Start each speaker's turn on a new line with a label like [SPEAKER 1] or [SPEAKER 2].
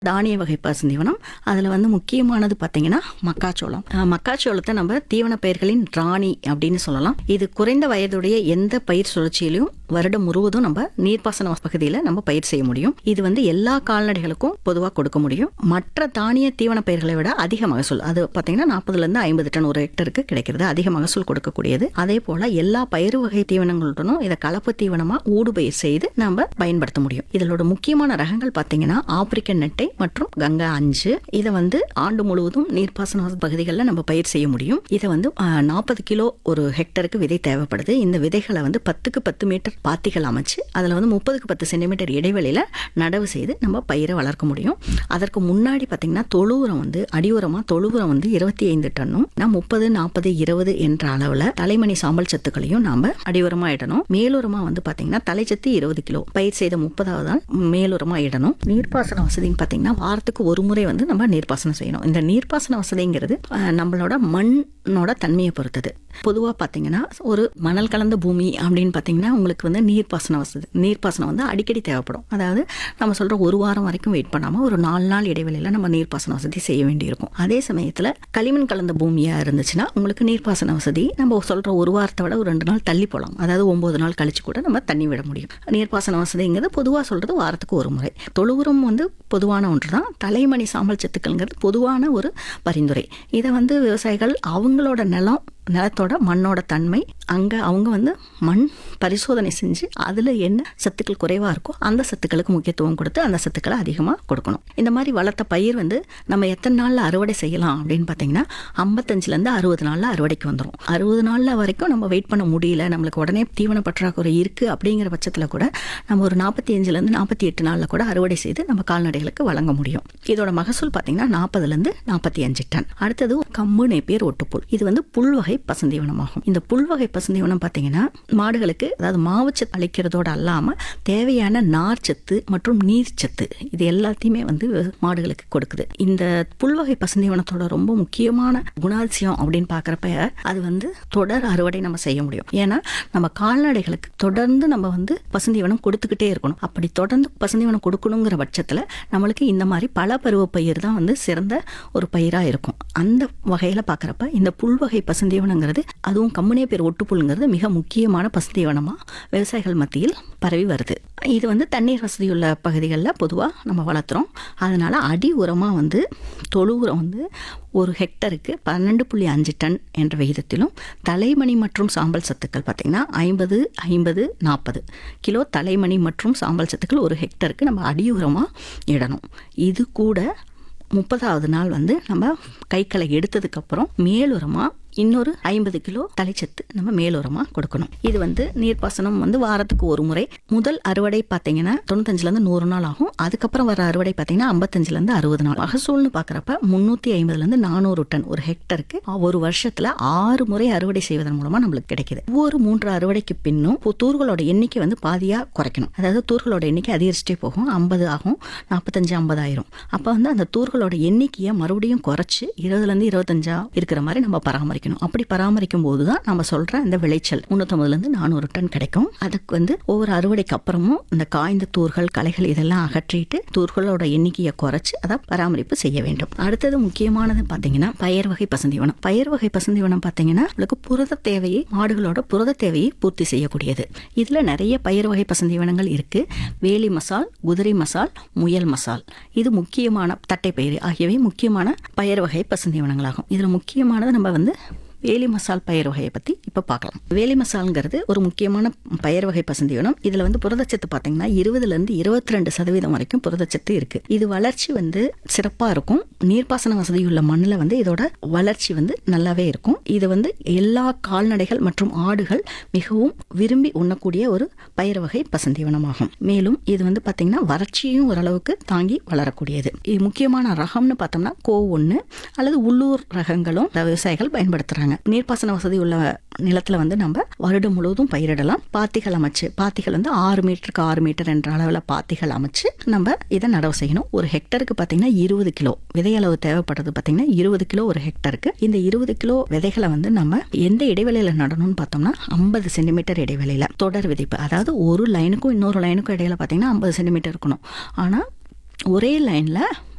[SPEAKER 1] தானிய வகை பசுந்தீவனம் அதில் வந்து முக்கியமானது பார்த்தீங்கன்னா மக்காச்சோளம் அஹ் மக்காச்சோளத்தை நம்ம தீவன பயிர்களின் ராணி அப்படின்னு சொல்லலாம் இது குறைந்த வயதுடைய எந்த பயிர் சுழற்சியிலையும் வருடம் முழுவதும் நம்ம நீர்ப்பாசன பகுதியில் நம்ம பயிர் செய்ய முடியும் இது வந்து எல்லா கால்நடைகளுக்கும் பொதுவாக கொடுக்க முடியும் மற்ற தானிய தீவன பயிர்களை விட அதிக மகசூல் அது பார்த்தீங்கன்னா நாற்பதுலேருந்து ஐம்பது டன் ஒரு ஹெக்டருக்கு கிடைக்கிறது அதிக மகசூல் கொடுக்கக்கூடியது அதே போல் எல்லா பயிர் வகை தீவனங்களுடனும் இதை கலப்பு தீவனமாக ஊடுபயிர் செய்து நம்ம பயன்படுத்த முடியும் இதனோட முக்கியமான ரகங்கள் பார்த்தீங்கன்னா ஆப்பிரிக்கன் நெட்டை மற்றும் கங்கா அஞ்சு இதை வந்து ஆண்டு முழுவதும் நீர்ப்பாசன பகுதிகளில் நம்ம பயிர் செய்ய முடியும் இதை வந்து நாற்பது கிலோ ஒரு ஹெக்டருக்கு விதை தேவைப்படுது இந்த விதைகளை வந்து பத்துக்கு பத்து மீட்டர் பாத்திகள் அமைச்சு அதில் வந்து முப்பதுக்கு பத்து சென்டிமீட்டர் இடைவெளியில் நடவு செய்து நம்ம பயிரை வளர்க்க முடியும் அதற்கு முன்னாடி பார்த்தீங்கன்னா தொழு உரம் வந்து அடி உரமாக தொழு உரம் வந்து இருபத்தி ஐந்து டன்னும் நான் முப்பது நாற்பது இருபது என்ற அளவில் தலைமணி சாம்பல் சத்துக்களையும் நாம் அடி உரமாக இடணும் மேலுரமாக வந்து பார்த்தீங்கன்னா தலைச்சத்து இருபது கிலோ பயிர் செய்த முப்பதாவது நாள் மேலுரமாக இடணும் நீர்ப்பாசன வசதின்னு பார்த்தீங்கன்னா வாரத்துக்கு ஒரு முறை வந்து நம்ம நீர்ப்பாசனம் செய்யணும் இந்த நீர்ப்பாசன வசதிங்கிறது அஹ், நம்மளோட மண்ணோட தன்மையை பொறுத்தது பொதுவாக பார்த்தீங்கன்னா ஒரு மணல் கலந்த பூமி அப்படின்னு பார்த்தீங்கன்னா உங்களுக்கு வந்து நீர்ப்பாசன வசதி நீர்ப்பாசனம் வந்து அடிக்கடி தேவைப்படும் அதாவது நம்ம சொல்கிற ஒரு வாரம் வரைக்கும் வெயிட் பண்ணாமல் ஒரு நாலு நாள் இடைவெளியில் நம்ம நீர்ப்பாசன வசதி செய்ய வேண்டியிருக்கும் அதே சமயத்தில் களிமண் கலந்த பூமியாக இருந்துச்சுன்னா உங்களுக்கு நீர்ப்பாசன வசதி நம்ம சொல்கிற ஒரு வாரத்தை விட ஒரு ரெண்டு நாள் தள்ளி போகலாம் அதாவது ஒம்பது நாள் கழிச்சு கூட நம்ம தண்ணி விட முடியும் நீர்ப்பாசன வசதிங்கிறது பொதுவாக சொல்கிறது வாரத்துக்கு ஒரு முறை தொழு உரம் வந்து பொதுவான ஒன்று தான் தலைமணி சாம்பல் சத்துக்கள்ங்கிறது பொதுவான ஒரு பரிந்துரை இதை வந்து விவசாயிகள் அவங்களோட நிலம் நிலத்தோட மண்ணோட தன்மை அங்கே அவங்க வந்து மண் பரிசோதனை செஞ்சு அதில் என்ன சத்துக்கள் குறைவாக இருக்கோ அந்த சத்துக்களுக்கு முக்கியத்துவம் கொடுத்து அந்த சத்துக்களை அதிகமாக கொடுக்கணும் இந்த மாதிரி வளர்த்த பயிர் வந்து நம்ம எத்தனை நாளில் அறுவடை செய்யலாம் அப்படின்னு பார்த்தீங்கன்னா ஐம்பத்தஞ்சிலேருந்து அறுபது நாளில் அறுவடைக்கு வந்துடும் அறுபது நாளில் வரைக்கும் நம்ம வெயிட் பண்ண முடியல நம்மளுக்கு உடனே தீவன பற்றாக்குறை இருக்குது அப்படிங்கிற பட்சத்தில் கூட நம்ம ஒரு நாற்பத்தி அஞ்சுலேருந்து நாற்பத்தி எட்டு நாளில் கூட அறுவடை செய்து நம்ம கால்நடைகளுக்கு வழங்க முடியும் இதோட மகசூல் பார்த்தீங்கன்னா நாற்பதுலேருந்து நாற்பத்தி அஞ்சு டன் அடுத்தது கம்பு நெப்பேர் ஒட்டுப்புல் இது வந்து புல்வகை பசுந்தீவனமாகும் இந்த புல்வகை பசுந்தீவனம் பார்த்தீங்கன்னா மாடுகளுக்கு அதாவது மாவுச்சத்து அளிக்கிறதோட அல்லாமல் தேவையான நார்ச்சத்து மற்றும் நீர்ச்சத்து இது எல்லாத்தையுமே வந்து மாடுகளுக்கு கொடுக்குது இந்த புல்வகை பசுந்தீவனத்தோட ரொம்ப முக்கியமான குணாதிசயம் அப்படின்னு பார்க்குறப்ப அது வந்து தொடர் அறுவடை நம்ம செய்ய முடியும் ஏன்னா நம்ம கால்நடைகளுக்கு தொடர்ந்து நம்ம வந்து பசுந்தீவனம் கொடுத்துக்கிட்டே இருக்கணும் அப்படி தொடர்ந்து பசுந்தீவனம் கொடுக்கணுங்கிற பட்சத்தில் நம்மளுக்கு இந்த மாதிரி பல பருவ பயிர் தான் வந்து சிறந்த ஒரு பயிராக இருக்கும் அந்த வகையில் பார்க்குறப்ப இந்த புல்வகை பசுந்தீவனங்கிறது அதுவும் கம்முனே பேர் ஒட்டுப்புல்ங்கிறது மிக முக்கியமான பசுந்தீவனமாக விவசாயிகள் மத்தியில் பரவி வருது இது வந்து தண்ணீர் வசதியுள்ள பகுதிகளில் பொதுவாக நம்ம வளர்த்துறோம் அதனால் அடி உரமாக வந்து தொழு உரம் வந்து ஒரு ஹெக்டருக்கு பன்னெண்டு புள்ளி அஞ்சு டன் என்ற விகிதத்திலும் தலைமணி மற்றும் சாம்பல் சத்துக்கள் பார்த்திங்கன்னா ஐம்பது ஐம்பது நாற்பது கிலோ தலைமணி மற்றும் சாம்பல் சத்துக்கள் ஒரு ஹெக்டருக்கு நம்ம அடி உரமாக இடணும் இது கூட முப்பதாவது நாள் வந்து நம்ம கைக்களை எடுத்ததுக்கப்புறம் மேலுரமாக இன்னொரு ஐம்பது கிலோ தலைச்சத்து நம்ம மேலுரமாக கொடுக்கணும் இது வந்து நீர்ப்பாசனம் வந்து வாரத்துக்கு ஒரு முறை முதல் அறுவடை பார்த்தீங்கன்னா தொண்ணூத்தஞ்சுலேருந்து நூறு நாள் ஆகும் அதுக்கப்புறம் வர அறுவடை பார்த்தீங்கன்னா ஐம்பத்தஞ்சுலேருந்து அறுபது நாள் மகசூல்னு பார்க்குறப்ப முந்நூற்றி ஐம்பதுலேருந்து நானூறு டன் ஒரு ஹெக்டருக்கு ஒரு வருஷத்தில் ஆறு முறை அறுவடை செய்வதன் மூலமாக நம்மளுக்கு கிடைக்குது ஒவ்வொரு மூன்று அறுவடைக்கு பின்னும் இப்போ தூர்களோட எண்ணிக்கை வந்து பாதியாக குறைக்கணும் அதாவது தூர்களோட எண்ணிக்கை அதிகரிச்சுட்டே போகும் ஐம்பது ஆகும் நாற்பத்தஞ்சு ஐம்பது ஆயிரும் அப்போ வந்து அந்த தூர்களோட எண்ணிக்கையை மறுபடியும் குறைச்சி இருபதுலேருந்து இருபத்தஞ்சா இருக்கிற மாதிரி நம்ம பராமரிக்கணும் அப்படி பராமரிக்கும் போது தான் நம்ம சொல்ற இந்த விளைச்சல் முந்நூற்றம்பதுலேருந்து நானூறு டன் கிடைக்கும் அதுக்கு வந்து ஒவ்வொரு அறுவடைக்கு அப்புறமும் இந்த காய்ந்த தூர்கள் களைகள் இதெல்லாம் அகற்றிட்டு தூர்களோட எண்ணிக்கையை குறைச்சு அதை பராமரிப்பு செய்ய வேண்டும் அடுத்தது முக்கியமானது பார்த்தீங்கன்னா பயிர் வகை பசுந்தீவனம் பயிர் வகை பசுந்தீவனம் பார்த்தீங்கன்னா உங்களுக்கு புரத தேவையை மாடுகளோட புரத தேவையை பூர்த்தி செய்யக்கூடியது இதில் நிறைய பயிர் வகை பசுந்தீவனங்கள் இருக்கு வேலி மசால் குதிரை மசால் முயல் மசால் இது முக்கியமான தட்டைப்பயிறு ஆகியவை முக்கியமான பயிர் வகை பசுந்தீவனங்களாகும் இதில் முக்கியமானது நம்ம வந்து வேலி மசால் பயிர் வகையை பற்றி இப்போ பார்க்கலாம் வேலி மசால்ங்கிறது ஒரு முக்கியமான பயிர் வகை பசுந்தீவனம் இதில் வந்து புரதச்சத்து பார்த்தீங்கன்னா இருபதுலேருந்து இருபத்தி ரெண்டு சதவீதம் வரைக்கும் புரதச்சத்து இருக்குது இது வளர்ச்சி வந்து சிறப்பாக இருக்கும் நீர்ப்பாசன வசதியுள்ள மண்ணில் வந்து இதோட வளர்ச்சி வந்து நல்லாவே இருக்கும் இது வந்து எல்லா கால்நடைகள் மற்றும் ஆடுகள் மிகவும் விரும்பி உண்ணக்கூடிய ஒரு பயிர் வகை பசுந்தீவனமாகும் மேலும் இது வந்து பார்த்தீங்கன்னா வறட்சியும் ஓரளவுக்கு தாங்கி வளரக்கூடியது இது முக்கியமான ரகம்னு பார்த்தோம்னா கோ ஒன்று அல்லது உள்ளூர் ரகங்களும் இந்த விவசாயிகள் பயன்படுத்துகிறாங்க நீர்ப்பாசன வசதி உள்ள நிலத்தில் வந்து நம்ம வருடம் முழுவதும் பயிரிடலாம் பாத்திகள் அமைச்சு பாத்திகள் வந்து ஆறு மீட்டருக்கு ஆறு மீட்டர் என்ற அளவில் பாத்திகள் அமைச்சு நம்ம இதை நடவு செய்யணும் ஒரு ஹெக்டருக்கு பார்த்தீங்கன்னா இருபது கிலோ விதையளவு தேவைப்படுறது பார்த்தீங்கன்னா இருபது கிலோ ஒரு ஹெக்டருக்கு இந்த இருபது கிலோ விதைகளை வந்து நம்ம எந்த இடைவெளியில் நடணும்னு பார்த்தோம்னா ஐம்பது சென்டிமீட்டர் இடைவெளியில் தொடர் விதைப்பு அதாவது ஒரு லைனுக்கும் இன்னொரு லைனுக்கும் இடையில பார்த்தீங்கன்னா ஐம்பது சென்டிமீட்டர் இருக்கணும் ஆனால் ஒரே லைனில்